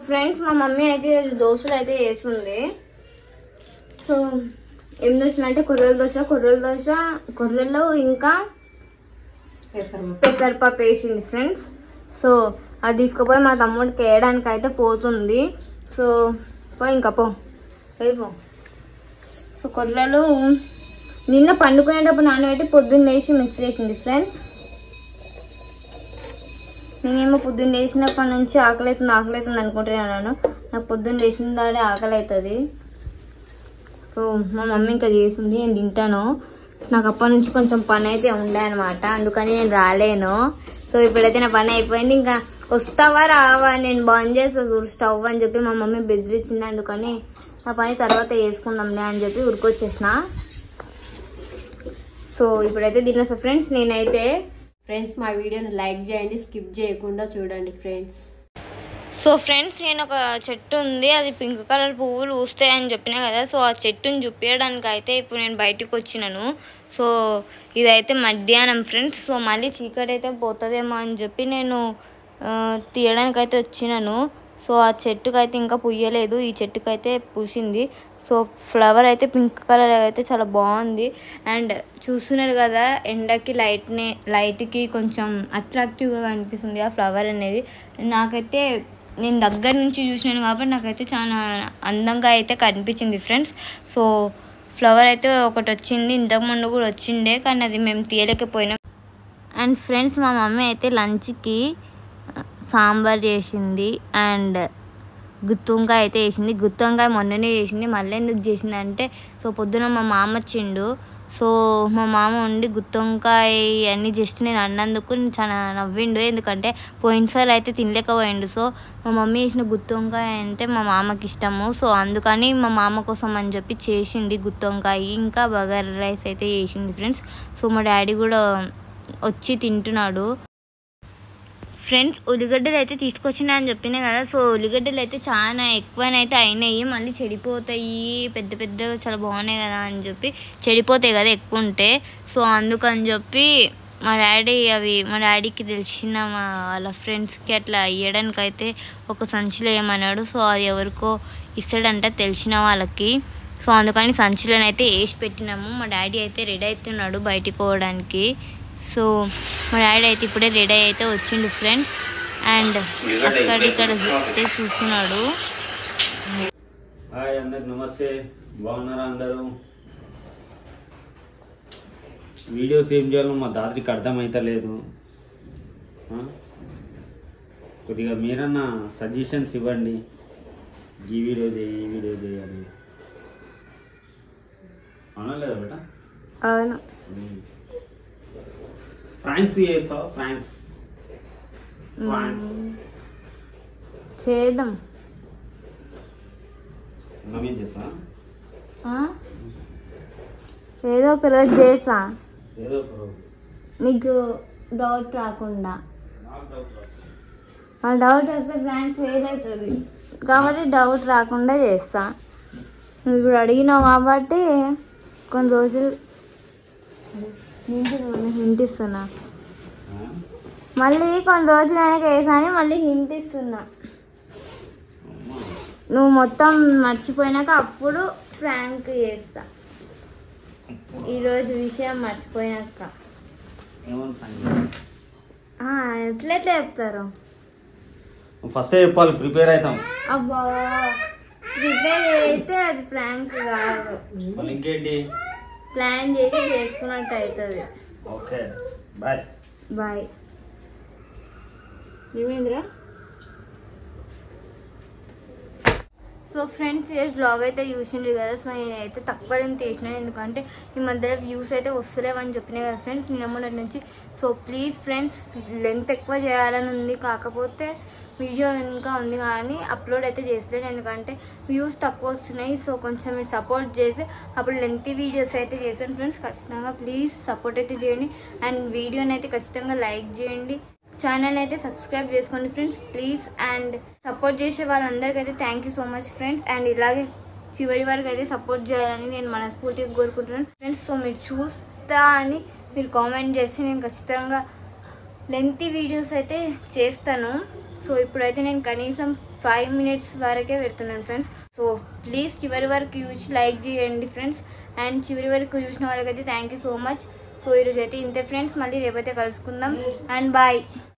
Friends మా mummy అయితే ఈరోజు దోశలు అయితే వేస్తుంది సో ఏం దోశలు అంటే కొర్రల దోశ కొర్రల దోశ కొర్రలు ఇంకా పెసరపప్పు వేసింది ఫ్రెండ్స్ సో అది తీసుకుపోయి మా తమ్ముడికి వేయడానికి అయితే పోతుంది సో పో ఇంకా పో పోయి పో సో కొర్రలు నిన్న పండుకునేటప్పుడు నానబెట్టి పొద్దున్న లేచి మిక్స్ చేసింది ఫ్రెండ్స్ నేనేమో పొద్దున్న లేచినప్పటి నుంచి ఆకలి అవుతుంది ఆకలి అవుతుంది అనుకుంటున్నాను నాకు పొద్దున్న లేచిన దాడే ఆకలి అవుతుంది సో మా మమ్మీ ఇంకా చేసింది నేను తింటాను నాకు అప్పటి నుంచి కొంచెం పని అయితే ఉండే అనమాట అందుకని నేను రాలేను సో ఇప్పుడైతే నా పని అయిపోయింది ఇంకా వస్తావా రావా నేను బంద్ చేస్తా చూడు స్టవ్ అని చెప్పి మా మమ్మీ బెదిరించింది అందుకని నా పని తర్వాత చేసుకుందాంలే అని చెప్పి ఉరికొచ్చేసిన సో ఇప్పుడైతే తినేసా ఫ్రెండ్స్ నేనైతే ఫ్రెండ్స్ మా వీడియోని లైక్ చేయండి స్కిప్ చేయకుండా చూడండి ఫ్రెండ్స్ సో ఫ్రెండ్స్ నేను ఒక చెట్టు ఉంది అది పింక్ కలర్ పువ్వులు పూస్తాయని చెప్పినా కదా సో ఆ చెట్టుని చూపించడానికి అయితే ఇప్పుడు నేను బయటికి వచ్చినాను సో ఇదైతే మధ్యాహ్నం ఫ్రెండ్స్ సో మళ్ళీ చీకటి అయితే పోతుందేమో అని చెప్పి నేను ఆ, తీయడానికి అయితే వచ్చినాను సో ఆ చెట్టుకు అయితే ఇంకా పుయ్యలేదు ఈ చెట్టుకు అయితే పూసింది సో ఫ్లవర్ అయితే పింక్ కలర్ అయితే చాలా బాగుంది అండ్ చూస్తున్నారు కదా ఎండకి లైట్ని లైట్కి కొంచెం అట్రాక్టివ్గా కనిపిస్తుంది ఆ ఫ్లవర్ అనేది నాకైతే నేను దగ్గర నుంచి చూసినాను కాబట్టి నాకైతే చాలా అందంగా అయితే కనిపించింది ఫ్రెండ్స్ సో ఫ్లవర్ అయితే ఒకటి వచ్చింది ఇంతకుముందు కూడా వచ్చిండే కానీ అది మేము తీయలేకపోయినాం అండ్ ఫ్రెండ్స్ మా మమ్మీ అయితే లంచ్కి సాంబార్ చేసింది అండ్ గుత్తొంకాయ అయితే వేసింది గుత్తొంకాయ మొన్ననే చేసింది మళ్ళీ ఎందుకు చేసింది అంటే సో పొద్దున మా మామ వచ్చిండు సో మా మామ ఉండి గుత్తొంకాయ అన్నీ జస్ట్ నేను అన్నందుకు నేను చాలా నవ్విండు ఎందుకంటే పోయినసారి అయితే తినలేకపోయిండు సో మా మమ్మీ చేసిన గుత్తొంకాయ అంటే మా మామకి ఇష్టము సో అందుకని మా మామ కోసం అని చెప్పి చేసింది గుత్తొంకాయ ఇంకా బగారా రైస్ అయితే చేసింది ఫ్రెండ్స్ సో మా డాడీ కూడా వచ్చి తింటున్నాడు ఫ్రెండ్స్ ఉల్లిగడ్డలు అయితే తీసుకొచ్చినా అని చెప్పినా కదా సో ఉల్లిగడ్డలు అయితే చాలా ఎక్కువనైతే అయినాయి మళ్ళీ చెడిపోతాయి పెద్ద పెద్దగా చాలా బాగున్నాయి కదా అని చెప్పి చెడిపోతాయి కదా ఎక్కువ ఉంటే సో అందుకని చెప్పి మా డాడీ అవి మా డాడీకి తెలిసిన మా వాళ్ళ ఫ్రెండ్స్కి అట్లా ఇవ్వడానికి అయితే ఒక సంచిలో ఏమన్నాడు సో అది ఎవరికో ఇస్తాడంట తెలిసిన వాళ్ళకి సో అందుకని సంచిలోనైతే వేసి పెట్టినాము మా డాడీ అయితే రెడీ అవుతున్నాడు బయటికి పోవడానికి సో మా డాడీ అయితే ఇప్పుడే రెడీ అయితే వచ్చిండు ఫ్రెండ్స్ అండ్ అక్కడ ఇక్కడ అయితే చూస్తున్నాడు హాయ్ అందరికి నమస్తే బాగున్నారా అందరూ వీడియోస్ ఏం చేయాలో మా దాత్రికి అర్థమైతలేదు ఆ? కొద్దిగా మీరన్నా సజెషన్స్ ఇవ్వండి ఈ వీడియో చేయి ఈ వీడియో చేయాలి అవునా లేదా బేట అవును ఫ్రాంక్స్ చేస్తావా ఫ్రాంక్స్ ఫ్రాంక్స్ చేద్దాం నమ్మేం చేస్తా ఆ? ఏదో ఒక రోజు చేసా ఏదో ఒక రోజు. నీకు డౌట్ రాకుండా నాకు డౌట్ రాదు. ఆ డౌట్ వస్తే ఫ్రాంక్స్ ఫెయిల్ అవుతుంది కాబట్టి డౌట్ రాకుండా చేస్తా నువ్వు ఇప్పుడు అడిగినావు కాబట్టి కొన్ని రోజులు హింట్ ఇస్తున్నా ఆ? మళ్ళీ కొన్ని రోజులు అయినాక వేసా అని మళ్ళీ హింట్ ఇస్తున్నా అమ్మా. నువ్వు మొత్తం మర్చిపోయినాక అప్పుడు ప్రాంక్ చేస్తా ఈరోజు విషయం మర్చిపోయినాక ఏమని ఫ్రాంక్ ఆ, ఎట్లా ఎట్లా చెప్తారు ఫస్ట్ చెప్పాలి ప్రిపేర్ అవుతాం అబ్బా ప్రిపేర్ అయితే అది ప్రాంక్ కాదు మళ్ళీ ఇంకేంటి ప్లాన్ చేసి చేసుకున్నట్టు అవుతుంది ఓకే బాయ్ బాయ్ ఏమైందిరా సో ఫ్రెండ్స్ ఈరోజు బ్లాగ్ అయితే చూసిండ్రు కదా సో నేనైతే తక్కువ తీసినాను ఎందుకంటే ఈ మధ్యలో వ్యూస్ అయితే వస్తలేవని చెప్పినాయి కదా ఫ్రెండ్స్ నేను మొన్నటి నుంచి సో ప్లీజ్ ఫ్రెండ్స్ లెంత్ ఎక్కువ చేయాలని ఉంది కాకపోతే వీడియో ఇంకా ఉంది కానీ అప్లోడ్ అయితే చేసలేను ఎందుకంటే వ్యూస్ తక్కువ వస్తున్నాయి సో కొంచెం మీరు సపోర్ట్ చేసి అప్పుడు లెంతీ వీడియోస్ అయితే చేశాను ఫ్రెండ్స్ ఖచ్చితంగా ప్లీజ్ సపోర్ట్ అయితే చేయండి అండ్ వీడియోని అయితే ఖచ్చితంగా లైక్ చేయండి ఛానల్ అయితే సబ్స్క్రైబ్ చేసుకోండి ఫ్రెండ్స్ ప్లీజ్ అండ్ సపోర్ట్ చేసే వాళ్ళందరికీ అయితే thank you so much friends and ఇలాగే చివరి వరకు అయితే సపోర్ట్ చేయాలని నేను మనస్ఫూర్తిగా కోరుకుంటున్నాను ఫ్రెండ్స్ సో మీరు చూస్తా అని మీరు కామెంట్ చేస్తే నేను ఖచ్చితంగా లెంతీ వీడియోస్ అయితే చేస్తాను సో ఇప్పుడైతే నేను కనీసం ఫైవ్ మినిట్స్ వరకే పెడుతున్నాను ఫ్రెండ్స్ సో ప్లీజ్ చివరి వరకు చూసి లైక్ చేయండి ఫ్రెండ్స్ అండ్ చివరి వరకు చూసిన వాళ్ళకైతే thank you so much so ఈరోజు అయితే ఇంతే ఫ్రెండ్స్ మళ్ళీ రేపైతే కలుసుకుందాం అండ్ బాయ్